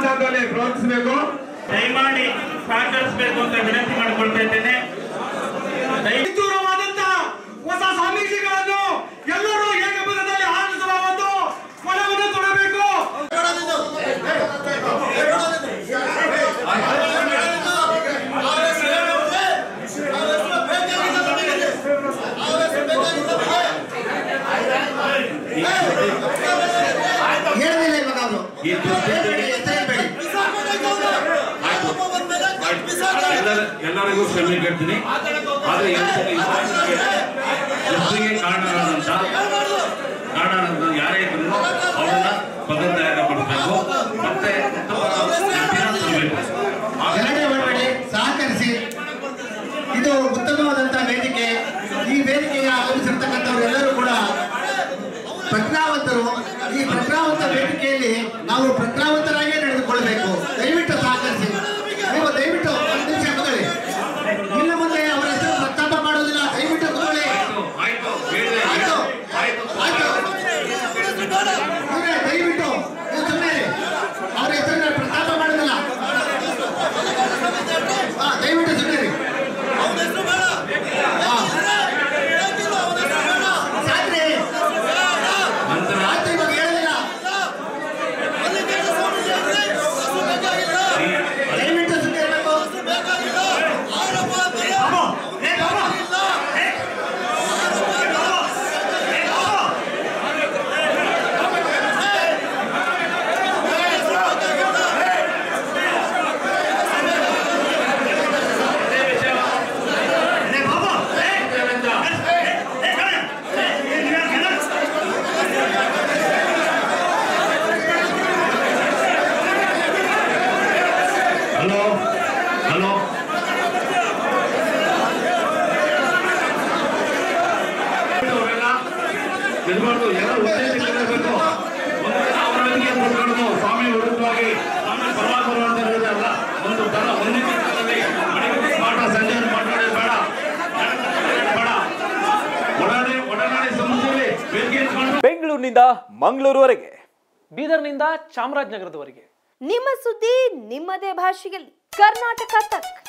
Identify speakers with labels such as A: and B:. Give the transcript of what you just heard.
A: ವಿಧಾನಸೌಧದಲ್ಲಿ ಪ್ರೋತ್ಸಾಹಿಸಬೇಕು
B: ದಯಮಾಡಿ ಸಹಕರಿಸಬೇಕು ಅಂತ ವಿನಂತಿ ಮಾಡಿಕೊಳ್ತಾ ಇದ್ದೇನೆ ದಯ-
A: ದೂರವಾದಂತಹ ಹೊಸ ಸ್ವಾಮೀಜಿಗಳನ್ನು ಎಲ್ಲರೂ ಏಕಪದದಲ್ಲಿ ಆರಿಸುವ ಒಂದು ಫಲವನ್ನು ಕೊಡಬೇಕು
C: ಹೇಳಲಿಲ್ಲ ಇವಾಗ ಅವರು
B: ಈ ದುಸ್ಥಿತಿಗೆ
C: ಹೆಸರೇಳ್ಬೇಡಿ
B: ಎಲ್ಲರ- ಎಲ್ಲರಿಗೂ ಕ್ಷಮೆ ಕೇಳ್ತೀನಿ ಆದ್ರೆ ಇವತ್ತಿನ ಈ ಸಮಸ್ಯೆಗೆ ಎಷ್ಟಿಗೆ ಕಾರಣರಾದಂತ ಕಾರಣರಾದಂತ ಯಾರೇ ಇದ್ರು ಅವರನ್ನ ಪದತ್ಯಾಗ ಪಡಿಸಬೇಕು ಮತ್ತೆ ಉತ್ತಮ ತರಬೇಕು
C: ಗಲಾಟೆ ಮಾಡಬೇಡಿ ಸಹಕರಿಸಿ ಇದು ಉತ್ತಮವಾದಂತಹ ವೇದಿಕೆ ಈ ವೇದಿಕೆಗೆ ಆಗಮಿಸಿರ್ತಕ್ಕಂಥವ್ರು ಎಲ್ಲರೂ ಕೂಡ ಪ್ರಜ್ಞಾವಂತರು ಈ ಪ್ರಜ್ಞಾವಂತ ವೇದಿಕೆಯಲ್ಲಿ ನಾವು ಪ್ರಜ್ಞಾವಂತರಾಗೇ ನಡೆದುಕೊಳ್ಬೇಕು ದಯವಿಟ್ಟು ಸಹಕರಿಸಿ ನೀವು ದಯವಿಟ್ಟು ಒಂದು ನಿಮಿಷ ಕೂತ್ಕೊಳ್ಳಿ ಇನ್ನು ಮುಂದೆ ಅವರ ಹೆಸರು ಪ್ರಸ್ತಾಪ ಮಾಡೋದಿಲ್ಲ ದಯವಿಟ್ಟು ಕೂತ್ಕೊಳ್ಳಿ
B: ಆಯ್ತು ಆಯ್ತು ಹೇಳಿದೆ
C: ಆಯ್ತು
B: ಆಯ್ತು
C: ಆಯ್ತು ಇವ್ರೇ ದಯವಿಟ್ಟು ನೀವು ಸುಮ್ಮನೆ ಇರಿ. ಅವ್ರ ಹೆಸರನ್ನ ಪ್ರಸ್ತಾಪ ಮಾಡೋದಿಲ್ಲ ಹಾ ದಯವಿಟ್ಟು ಸುಮ್ಮನೆ ಇರಿ. ಹಾ. ಸಾಕ್ರಿ
B: ನಂತರ
C: ಆಯ್ತು ಇವಾಗ ಹೇಳೋದಿಲ್ಲ ದಯವಿಟ್ಟು ಸುಮ್ಮನೆ ಇರಬೇಕು
B: ಅದೇ ವಿಷಯ ಹಲೋ ಹಲೋ ಅವರೆಲ್ಲ ಇರ್ಬಾರ್ದು ಎಲ್ಲ ಉದ್ದೇಶಗಳಿರಬೇಕು ಒಂದು ಅವರ ವೇದಿಕೆ ಕೊಟ್ಕೊಂಡು ಸ್ವಾಮಿ ವಿರುದ್ಧವಾಗಿ ಸ್ವಾಮಿ ಪರವಾಗಿ ಬರುವಂತ ಹೇಳಿದ್ರಲ್ಲ ಒಂದು ದಳ ಹೊಂದಿಕೆ ದಳದಲ್ಲಿ ಮಡಿಕೇರಿ ಪಾಠ ಸಂಜೆ ಮಾತಾಡೋದು ಬೇಡ ಬೇಡ ಒಡನಾಡಿ ಒಡನಾಡಿ ಸಮಸ್ಯೆಯಲ್ಲಿ ವೇದಿಕೆ ಇಟ್ಕೊಂಡು
D: ಬೆಂಗಳೂರಿನಿಂದ ಮಂಗಳೂರುವರೆಗೆ ಬೀದರ್ನಿಂದ ಚಾಮರಾಜನಗರದವರೆಗೆ
E: ನಿಮ್ಮ ಸುದ್ದಿ ನಿಮ್ಮದೇ ಭಾಷೆಯಲ್ಲಿ ಕರ್ನಾಟಕ ತಕ್